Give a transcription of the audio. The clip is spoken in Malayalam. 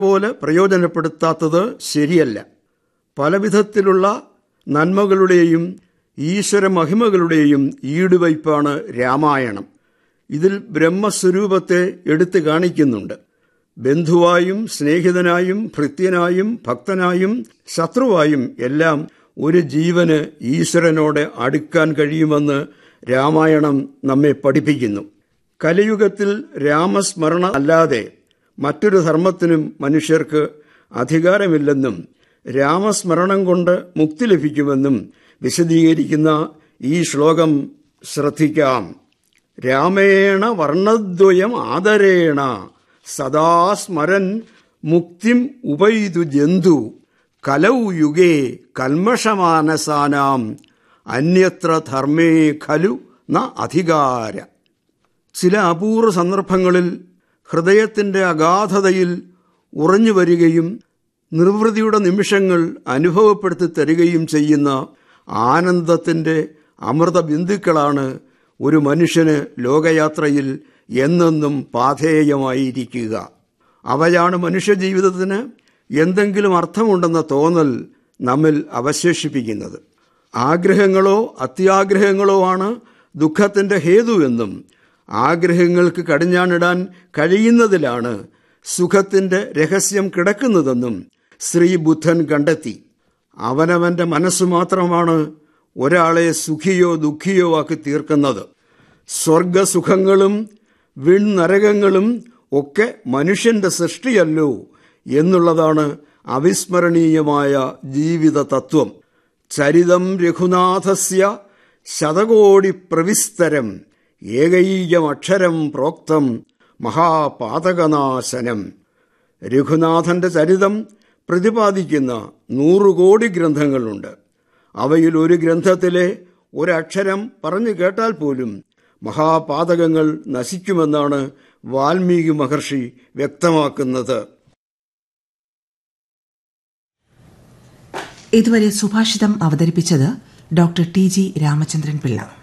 പോലെ പ്രയോജനപ്പെടുത്താത്തത് ശരിയല്ല പലവിധത്തിലുള്ള നന്മകളുടെയും ഈശ്വര മഹിമകളുടെയും ഈടുവയ്പ്പാണ് രാമായണം ഇതിൽ ബ്രഹ്മസ്വരൂപത്തെ എടുത്തു കാണിക്കുന്നുണ്ട് ബന്ധുവായും സ്നേഹിതനായും ഭൃത്യനായും ഭക്തനായും ശത്രുവായും എല്ലാം ഒരു ജീവന് ഈശ്വരനോട് അടുക്കാൻ കഴിയുമെന്ന് രാമായണം നമ്മെ പഠിപ്പിക്കുന്നു കലിയുഗത്തിൽ രാമസ്മരണ അല്ലാതെ മറ്റൊരു ധർമ്മത്തിനും മനുഷ്യർക്ക് അധികാരമില്ലെന്നും രാമസ്മരണം കൊണ്ട് മുക്തി ലഭിക്കുമെന്നും വിശദീകരിക്കുന്ന ഈ ശ്ലോകം ശ്രദ്ധിക്കാം രാമേണ വർണ്ണദ്വയം ആദരേണ സദാ സ്മരൻ മുക്തിം ഉപൈതു ജന്തു കലൗ യുഗേ കൽമഷമാനസാനാം അന്യത്ര ധർമ്മേ ഖലു ന അധികാര ചില അപൂർവ സന്ദർഭങ്ങളിൽ ഹൃദയത്തിന്റെ അഗാധതയിൽ ഉറഞ്ഞു വരികയും നിർവൃതിയുടെ നിമിഷങ്ങൾ അനുഭവപ്പെടുത്തി തരികയും ചെയ്യുന്ന ആനന്ദത്തിന്റെ അമൃത ബിന്ദുക്കളാണ് ഒരു മനുഷ്യന് ലോകയാത്രയിൽ എന്നെന്നും പാധേയമായിരിക്കുക അവയാണ് മനുഷ്യജീവിതത്തിന് എന്തെങ്കിലും അർത്ഥമുണ്ടെന്ന തോന്നൽ നമ്മിൽ അവശേഷിപ്പിക്കുന്നത് ആഗ്രഹങ്ങളോ അത്യാഗ്രഹങ്ങളോ ആണ് ദുഃഖത്തിന്റെ ഹേതുവെന്നും ആഗ്രഹങ്ങൾക്ക് കടിഞ്ഞാണിടാൻ കഴിയുന്നതിലാണ് സുഖത്തിന്റെ രഹസ്യം കിടക്കുന്നതെന്നും ശ്രീ ബുദ്ധൻ കണ്ടെത്തി അവനവന്റെ മനസ്സു മാത്രമാണ് ഒരാളെ സുഖിയോ ദുഃഖിയോ ആക്കി തീർക്കുന്നത് സ്വർഗസുഖങ്ങളും വിൺനരകങ്ങളും ഒക്കെ മനുഷ്യന്റെ സൃഷ്ടിയല്ലോ എന്നുള്ളതാണ് അവിസ്മരണീയമായ ജീവിത തത്വം ചരിതം രഘുനാഥസ്യ ശതകോടി പ്രവിസ്തരം ഏകൈകമക്ഷരം പ്രോക്തം മഹാപാതകനാശനം രഘുനാഥന്റെ ചരിതം പ്രതിപാദിക്കുന്ന നൂറുകോടി ഗ്രന്ഥങ്ങളുണ്ട് അവയിൽ ഒരു ഗ്രന്ഥത്തിലെ ഒരക്ഷരം പറഞ്ഞു കേട്ടാൽ പോലും മഹാപാതകങ്ങൾ നശിക്കുമെന്നാണ് വാൽമീകി മഹർഷി വ്യക്തമാക്കുന്നത് ഇതുവരെ സുഭാഷിതം അവതരിപ്പിച്ചത് doctor T G Ramachandran Pillai